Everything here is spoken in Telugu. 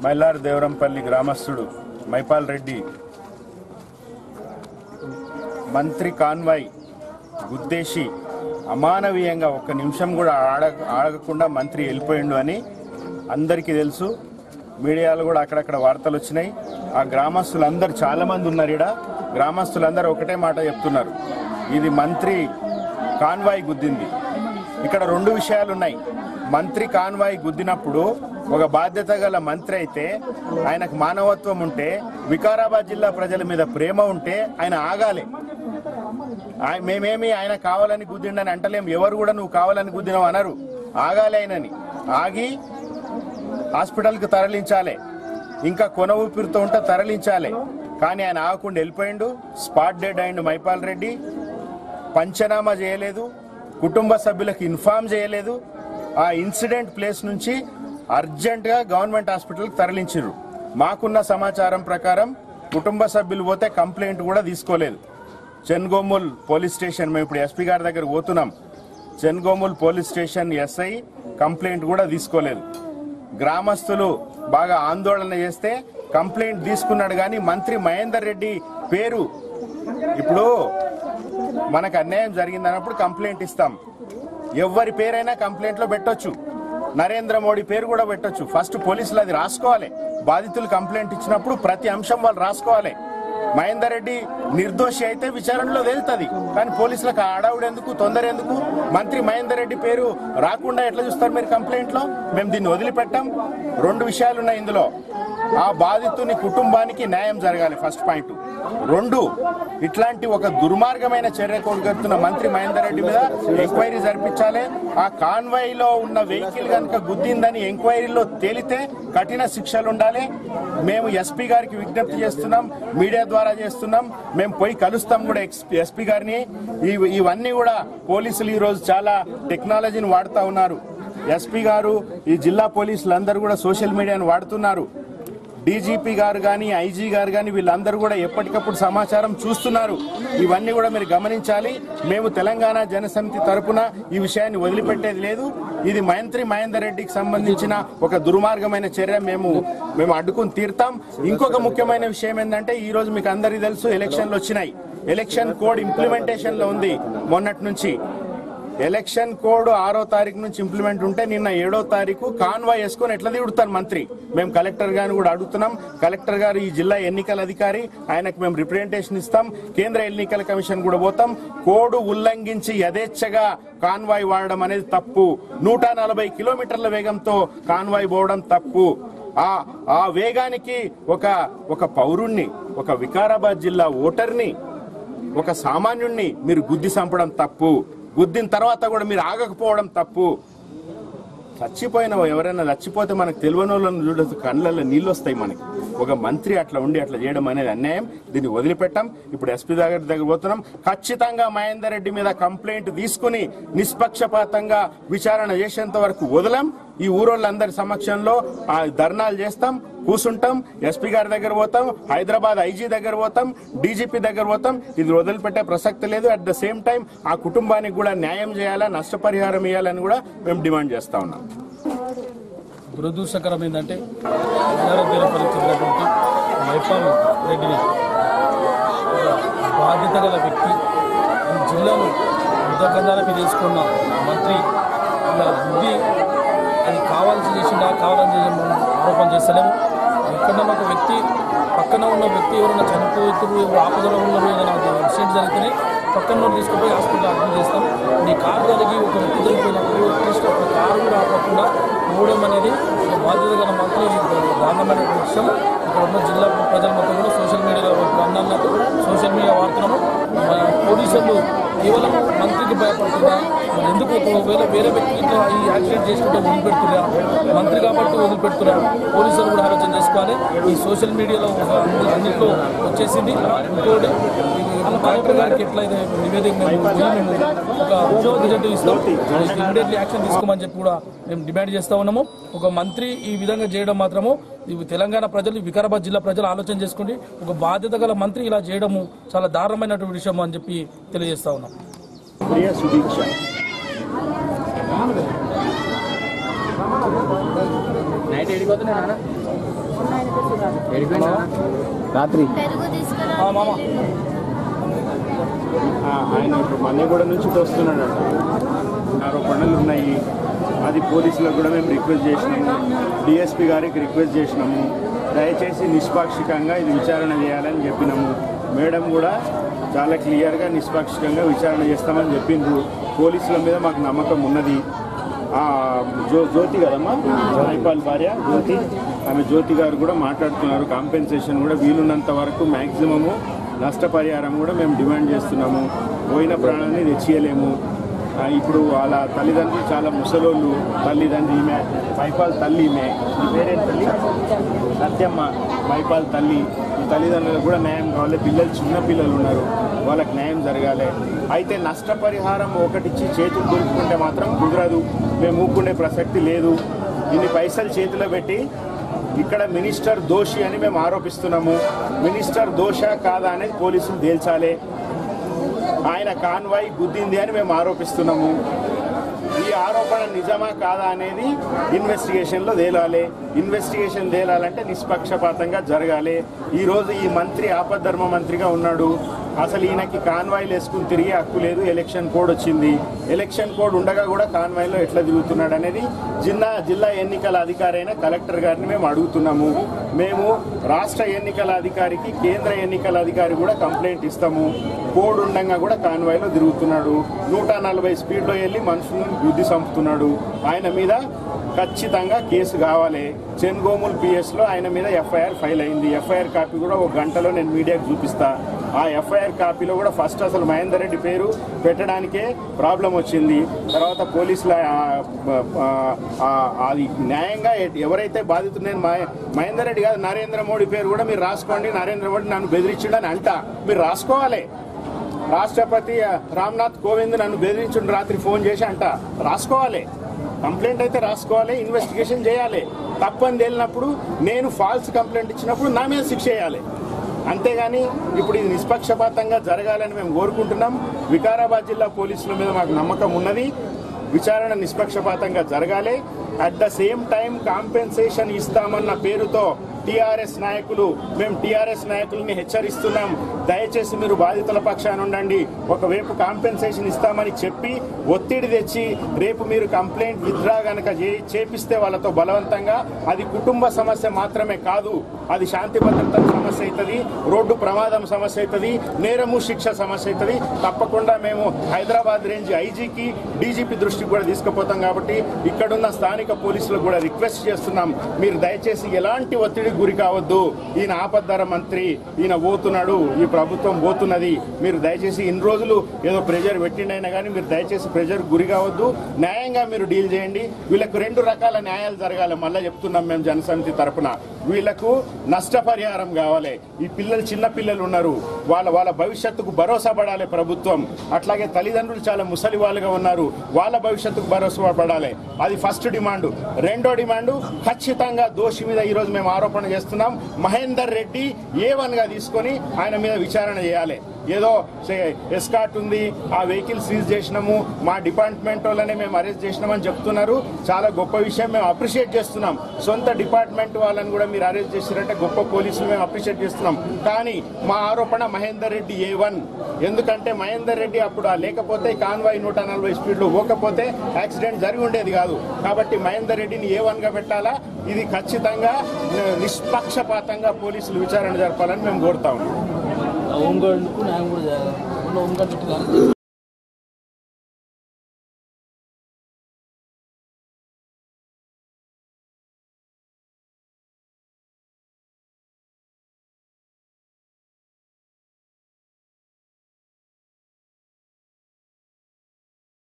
మైలార్ దేవరంపల్లి గ్రామస్తుడు మైపాల్ రెడ్డి మంత్రి కాన్వాయ్ గుద్దేసి అమానవీయంగా ఒక్క నిమిషం కూడా ఆడ ఆడకుండా మంత్రి వెళ్ళిపోయిండు అని అందరికీ తెలుసు మీడియాలో కూడా అక్కడక్కడ వార్తలు వచ్చినాయి ఆ గ్రామస్తులందరూ చాలా మంది ఉన్నారు ఇక్కడ గ్రామస్తులందరూ ఒకటే మాట చెప్తున్నారు ఇది మంత్రి కాన్వాయ్ గుద్దింది ఇక్కడ రెండు విషయాలు ఉన్నాయి మంత్రి కాన్వాయ్ గుద్దినప్పుడు ఒక బాధ్యత గల మంత్రి అయితే ఆయనకు మానవత్వం ఉంటే వికారాబాద్ జిల్లా ప్రజల మీద ప్రేమ ఉంటే ఆయన ఆగాలి ఆయ- మేమేమి ఆయన కావాలని గుద్దిండని అంటలేం ఎవరు కూడా నువ్వు కావాలని గుద్దినావు అనరు ఆగాలి ఆయనని ఆగి హాస్పిటల్కి తరలించాలి ఇంకా కొన ఊపిరితో ఉంటే తరలించాలి కానీ ఆయన ఆగకుండా వెళ్ళిపోయిండు స్పాట్ డెడ్ అయిండు మైపాల్ రెడ్డి పంచనామా చేయలేదు కుటుంబ సభ్యులకు ఇన్ఫార్మ్ చేయలేదు ఆ ఇన్సిడెంట్ ప్లేస్ నుంచి అర్జెంటుగా గవర్నమెంట్ హాస్పిటల్కి తరలించారు మాకున్న సమాచారం ప్రకారం కుటుంబ సభ్యులు పోతే కంప్లైంట్ కూడా తీసుకోలేదు చెన్గోముల్ పోలీస్ స్టేషన్ మేము ఇప్పుడు ఎస్పీ గారి దగ్గర పోతున్నాం Chengomul police station SI complaint కూడా తీసుకోలేదు గ్రామస్తులు బాగా ఆందోళన చేస్తే కంప్లైంట్ తీసుకున్నాడు కానీ మంత్రి మహేందర్ రెడ్డి పేరు ఇప్పుడు మనకు అన్యాయం జరిగింది అన్నప్పుడు కంప్లైంట్ ఇస్తాం ఎవరి పేరైనా కంప్లైంట్ లో పెట్టొచ్చు నరేంద్ర మోడీ పేరు కూడా పెట్టొచ్చు ఫస్ట్ పోలీసులు అది రాసుకోవాలి బాధితులు కంప్లైంట్ ఇచ్చినప్పుడు ప్రతి అంశం వాళ్ళు రాసుకోవాలి మహేందర్ రెడ్డి నిర్దోషి అయితే విచారణలో తేలుతుంది కానీ పోలీసులకు ఆ అడావుడు ఎందుకు తొందర ఎందుకు మంత్రి మహేందర్ రెడ్డి పేరు రాకుండా ఎట్లా చూస్తారు మీరు కంప్లైంట్ లో మేము దీన్ని వదిలిపెట్టాం రెండు విషయాలు ఉన్నాయి ఇందులో ఆ బాధితుని కుటుంబానికి న్యాయం జరగాలి ఫస్ట్ పాయింట్ రెండు ఇట్లాంటి ఒక దుర్మార్గమైన చర్య కొడుకుతున్న మంత్రి మహేందర్ రెడ్డి మీద ఎంక్వైరీ జరిపించాలి ఆ కాన్వాయ్ లో ఉన్న వెహికల్ కనుక గుద్దిందని ఎంక్వైరీలో తేలితే కఠిన శిక్షలు ఉండాలి మేము ఎస్పీ గారికి విజ్ఞప్తి చేస్తున్నాం మీడియా ద్వారా చేస్తున్నాం మేము పోయి కలుస్తాం కూడా ఎస్పీ గారిని ఇవి- ఇవన్నీ కూడా పోలీసులు ఈ రోజు చాలా టెక్నాలజీని వాడుతూ ఉన్నారు ఎస్పీ గారు ఈ జిల్లా పోలీసులు అందరూ కూడా సోషల్ మీడియాను వాడుతున్నారు డీజీపీ గారు కానీ ఐజీ గారు కానీ వీళ్ళందరూ కూడా ఎప్పటికప్పుడు సమాచారం చూస్తున్నారు ఇవన్నీ కూడా మీరు గమనించాలి మేము తెలంగాణ జనసమితి తరపున ఈ విషయాన్ని వదిలిపెట్టేది లేదు ఇది మంత్రి మహేందర్ రెడ్డికి సంబంధించిన ఒక దుర్మార్గమైన చర్య మేము మేము అడ్డుకుని తీరుతాం ఇంకొక ముఖ్యమైన విషయం ఏంటంటే ఈ రోజు మీకు అందరికీ తెలుసు ఎలక్షన్లు వచ్చినాయి ఎలక్షన్ కోడ్ ఇంప్లిమెంటేషన్ లో ఉంది మొన్నటి నుంచి ఎలక్షన్ కోడ్ ఆరో తారీఖు నుంచి ఇంప్లిమెంట్ ఉంటే నిన్న ఏడో తారీఖు కాన్వాయ్ వేసుకొని ఎట్లా దిగుతారు మంత్రి మేము కలెక్టర్ గారిని కూడా అడుగుతున్నాం కలెక్టర్ గారు ఈ జిల్లా ఎన్నికల అధికారి ఆయనకు మేము రిప్రజెంటేషన్ ఇస్తాం కేంద్ర ఎన్నికల కమిషన్ కూడా పోతాం కోడ్ ఉల్లంఘించి యథేచ్ఛగా కాన్వాయ్ వాడడం అనేది తప్పు నూట నలభై కిలోమీటర్ల వేగంతో కాన్వాయ్ పోవడం తప్పు ఆ ఆ వేగానికి ఒక ఒక పౌరుణ్ణి ఒక వికారాబాద్ జిల్లా ఓటర్ని ఒక సామాన్యుణ్ణి మీరు గుద్ది చంపడం తప్పు గుద్దిన తర్వాత కూడా మీరు ఆగకపోవడం తప్పు చచ్చిపోయిన ఎవరైనా చచ్చిపోతే మనకు తెలియని వాళ్ళని చూడదు కళ్ళల్లో నీళ్ళు వస్తాయి మనకి ఒక మంత్రి అట్లా ఉండి అట్లా చేయడం అనేది అన్యాయం దీన్ని వదిలిపెట్టాం ఇప్పుడు ఎస్పీ దగ్గర దగ్గర పోతున్నాం ఖచ్చితంగా మహేందర్ రెడ్డి మీద కంప్లైంట్ తీసుకుని నిష్పక్షపాతంగా విచారణ చేసేంత వరకు వదలం ఈ ఊరోళ్ళందరి సమక్షంలో ఆ ధర్నాలు చేస్తాం కూర్చుంటాం ఎస్పీ గారి దగ్గర పోతాం హైదరాబాద్ ఐజీ దగ్గర పోతాం డీజీపీ దగ్గర పోతాం ఇది వదిలిపెట్టే ప్రసక్తి లేదు అట్ ద సేమ్ టైం ఆ కుటుంబానికి కూడా న్యాయం చేయాలా నష్టపరిహారం ఇవ్వాలని కూడా మేము డిమాండ్ చేస్తా ఉన్నాం దురదృష్టకరం ఏంటంటే అనారోగ్యపరి చెందినటువంటి మైపాల్ రెడ్డిని ఒక బాధ్యత గల వ్యక్తి ఈ జిల్లాను ఉదగంధాలకి తీసుకున్న మంత్రి ఇలా బుద్ధి అది కావాల్సి చేసిందా కావాలని చేసి మనం ఆరోపణ చేస్తలేము ఎక్కడన్నా ఒక వ్యక్తి పక్కన ఉన్న వ్యక్తి ఎవరైనా చనిపోతున్నారు ఎవరు ఆపదలో ఉన్నారు ఏదైనా ఇన్సిడెంట్ జరిగితేనే పక్కన నుండి తీసుకుపోయి హాస్పిటల్ అడ్మిట్ చేస్తాం నీ కారు కలిగి ఒక వ్యక్తి చనిపోయినప్పుడు అట్లీస్ట్ ఒక కారు కూడా ఆపకుండా పోవడం అనేది ఒక బాధ్యత గల మంత్రి దారుణమైన విషయం ఇక్కడ ఉన్న జిల్లా ప్రజల మొత్తం కూడా సోషల్ మీడియాలో ఇప్పుడు అన్నట్టు సోషల్ మీడియా వాడుతున్నాము మన పోలీసులు కేవలం మంత్రికి భయపడుతున్నా మరి ఎందుకు ఒకవేళ వేరే వ్యక్తి ఇట్లా ఈ యాక్సిడెంట్ చేసుకుంటే వదిలిపెడుతున్నా మంత్రి కాబట్టి వదిలిపెడుతున్నా పోలీసులు కూడా ఆలోచన చేసుకోవాలి ఈ సోషల్ మీడియాలో ఒక అన్ని- అన్నిట్లో వచ్చేసింది ఇంకోటి ఈ కలెక్టర్ గారికి ఎట్లా ఇది నివేదిక మేము పోయి మేము ఒక రిజల్ట్ ఇస్తాం ఇమీడియట్లీ యాక్షన్ తీసుకోమని చెప్పి కూడా మేము డిమాండ్ చేస్తా ఉన్నాము ఒక మంత్రి ఈ విధంగా చేయడం మాత్రము ఇవి తెలంగాణ ప్రజలు వికారాబాద్ జిల్లా ప్రజలు ఆలోచన చేసుకుంటే ఒక బాధ్యత గల మంత్రి ఇలా చేయడము చాలా దారుణమైనటువంటి విషయం అని చెప్పి తెలియజేస్తా ఉన్నాం ప్రియ సుదీక్ష నైట్ ఎడిపోతున్నా నాన్న ఎడిపోయినా రాత్రి పెరుగు తీసుకురా ఆ, మామ. ఆ, ఆయన ఇప్పుడు మన్నెగూడ నుంచి ఇటు వస్తున్నాడంట ఆరోపణలు ఉన్నాయి అది పోలీసులకు కూడా మేము రిక్వెస్ట్ చేసినాము డిఎస్పీ గారికి రిక్వెస్ట్ చేసినాము దయచేసి నిష్పాక్షికంగా ఇది విచారణ చేయాలని చెప్పినాము మేడం కూడా చాలా క్లియర్గా నిష్పాక్షికంగా విచారణ చేస్తామని చెప్పిండ్రు పోలీసుల మీద మాకు నమ్మకం ఉన్నది ఆ, జ్యో జ్యోతి కదమ్మా మైపాల్ భార్య జ్యోతి ఆమె జ్యోతి గారు కూడా మాట్లాడుతున్నారు కాంపెన్సేషన్ కూడా వీలున్నంత వరకు మ్యాక్సిమము నష్టపరిహారం కూడా మేము డిమాండ్ చేస్తున్నాము పోయిన ప్రాణాన్ని తెచ్చియలేము ఆ, ఇప్పుడు వాళ్ళ తల్లిదండ్రులు చాలా ముసలోళ్ళు తల్లిదండ్రి ఈమె మైపాల్ తల్లి ఈమె ఈ పేరేం తల్లి సత్యమ్మ మైపాల్ తల్లి ఈ తల్లిదండ్రులకు కూడా న్యాయం కావాలి పిల్లలు చిన్న పిల్లలు ఉన్నారు వాళ్ళకి న్యాయం జరగాలి అయితే నష్టపరిహారం ఒకటిచ్చి చేతులు దొరుకుతుంటే మాత్రం కుదరదు మేము ఊపుకునే ప్రసక్తి లేదు ఇన్ని పైసలు చేతిలో పెట్టి ఇక్కడ మినిస్టర్ దోషి అని మేము ఆరోపిస్తున్నాము మినిస్టర్ దోష కాదా అనేది పోలీసులు తేల్చాలి ఆయన కాన్వాయ్ గుద్దింది అని మేము ఆరోపిస్తున్నాము ఈ ఆరోపణ నిజమా కాదా అనేది ఇన్వెస్టిగేషన్లో తేలాలి ఇన్వెస్టిగేషన్ తేలాలంటే నిష్పక్షపాతంగా జరగాలి ఈరోజు ఈ మంత్రి ఆపద్ధర్మ మంత్రిగా ఉన్నాడు అసలు ఈయనకి కాన్వాయ్లు వేసుకుని తిరిగే హక్కు లేదు ఎలక్షన్ కోడ్ వచ్చింది ఎలక్షన్ కోడ్ ఉండగా కూడా కాన్వాయ్లో ఎట్లా తిరుగుతున్నాడు అనేది జిల్లా జిల్లా ఎన్నికల అధికారి అయిన కలెక్టర్ గారిని మేము అడుగుతున్నాము మేము రాష్ట్ర ఎన్నికల అధికారికి కేంద్ర ఎన్నికల అధికారి కూడా కంప్లైంట్ ఇస్తాము కోడ్ ఉండగా కూడా కాన్వాయ్లో తిరుగుతున్నాడు నూట నలభై స్పీడ్లో వెళ్ళి మనుషులను బుద్ధి చంపుతున్నాడు ఆయన మీద ఖచ్చితంగా కేసు కావాలి చెన్గోముల్ పిఎస్లో ఆయన మీద ఎఫ్ఐఆర్ ఫైల్ అయింది ఎఫ్ఐఆర్ కాపీ కూడా ఒక గంటలో నేను మీడియాకు చూపిస్తా ఆ ఎఫ్ఐఆర్ కాపీలో కూడా ఫస్ట్ అసలు మహేందర్ రెడ్డి పేరు పెట్టడానికే ప్రాబ్లం వచ్చింది తర్వాత పోలీసుల ఆ, ఆ, ఆ, అది న్యాయంగా ఎ- ఎవరైతే బాధితులు నేను మహే- మహేందర్ రెడ్డి కాదు నరేంద్ర మోడీ పేరు కూడా మీరు రాసుకోండి నరేంద్ర మోడీ నన్ను బెదిరించిండని అంట మీరు రాసుకోవాలి రాష్ట్రపతి రామ్నాథ్ కోవింద్ నన్ను బెదిరించుండు రాత్రి ఫోన్ చేసి అంట రాసుకోవాలి కంప్లైంట్ అయితే రాసుకోవాలి ఇన్వెస్టిగేషన్ చేయాలి తప్పని తేలినప్పుడు నేను ఫాల్స్ కంప్లైంట్ ఇచ్చినప్పుడు నా మీద శిక్ష చేయాలి అంతేగాని ఇప్పుడు ఇది నిష్పక్షపాతంగా జరగాలని మేము కోరుకుంటున్నాం వికారాబాద్ జిల్లా పోలీసుల మీద మాకు నమ్మకం ఉన్నది విచారణ నిష్పక్షపాతంగా జరగాలి at the same time compensation ఇస్తామన్న పేరుతో టీఆర్ఎస్ నాయకులు మేము టీఆర్ఎస్ నాయకుల్ని హెచ్చరిస్తున్నాం దయచేసి మీరు బాధితుల పక్షాన ఉండండి ఒకవైపు కాంపెన్సేషన్ ఇస్తామని చెప్పి ఒత్తిడి తెచ్చి రేపు మీరు కంప్లైంట్ విత్డ్రా గనక చే- చేపిస్తే వాళ్ళతో బలవంతంగా అది కుటుంబ సమస్య మాత్రమే కాదు అది శాంతి భద్రతల సమస్య అవుతుంది రోడ్డు ప్రమాదం సమస్య అవుతుంది నేరము శిక్ష సమస్య అవుతుంది తప్పకుండా మేము హైదరాబాద్ రేంజ్ ఐజీకి డీజీపీ దృష్టికి కూడా తీసుకుపోతాం కాబట్టి ఇక్కడున్న స్థానిక పోలీసులకు కూడా రిక్వెస్ట్ చేస్తున్నాం మీరు దయచేసి ఎలాంటి ఒత్తిడికి గురి కావద్దు ఈయన ఆపద్దర మంత్రి ఈయన పోతున్నాడు ఈ ప్రభుత్వం పోతున్నది మీరు దయచేసి ఇన్ని రోజులు ఏదో ప్రెజర్ పెట్టిండైనా కానీ మీరు దయచేసి ప్రెజర్ గురి కావద్దు న్యాయంగా మీరు డీల్ చేయండి వీళ్ళకు రెండు రకాల న్యాయాలు జరగాలి మళ్ళీ చెప్తున్నాం మేము జనసమితి తరపున వీళ్ళకు నష్టపరిహారం కావాలి ఈ పిల్లలు చిన్న పిల్లలు ఉన్నారు వాళ్ళ వాళ్ళ భవిష్యత్తుకు భరోసా పడాలి ప్రభుత్వం అట్లాగే తల్లిదండ్రులు చాలా ముసలి వాళ్ళుగా ఉన్నారు వాళ్ళ భవిష్యత్తుకు భరోసా పడాలి అది ఫస్ట్ డిమాండ్ రెండో డిమాండ్ ఖచ్చితంగా దోషి మీద ఈరోజు మేము ఆరోపణ చేస్తున్నాం మహేందర్ రెడ్డి ఏ వన్ గా తీసుకొని ఆయన మీద విచారణ చేయాలి ఏదో ఎస్కాట్ ఉంది ఆ వెహికల్ సీజ్ చేసినాము మా డిపార్ట్మెంట్ వాళ్ళనే మేము అరెస్ట్ చేసినామని చెప్తున్నారు చాలా గొప్ప విషయం మేము అప్రిషియేట్ చేస్తున్నాం సొంత డిపార్ట్మెంట్ వాళ్ళని కూడా మీరు అరెస్ట్ చేసిరంటే గొప్ప పోలీసులు మేము అప్రిషియేట్ చేస్తున్నాం కానీ మా ఆరోపణ మహేందర్ రెడ్డి ఏ వన్ ఎందుకంటే మహేందర్ రెడ్డి అప్పుడు ఆ లేకపోతే కాన్వాయ్ నూట నలభై స్పీడ్లో పోకపోతే యాక్సిడెంట్ జరిగి ఉండేది కాదు కాబట్టి మహేందర్ రెడ్డిని ఏ వన్ గా పెట్టాలా ఇది ఖచ్చితంగా నిష్పక్షపాతంగా పోలీసులు విచారణ జరపాలని మేము కోరుతా ఉన్నాం హోంగార్డుకు న్యాయం కూడా చేయాలి హోంగార్డు పెట్టి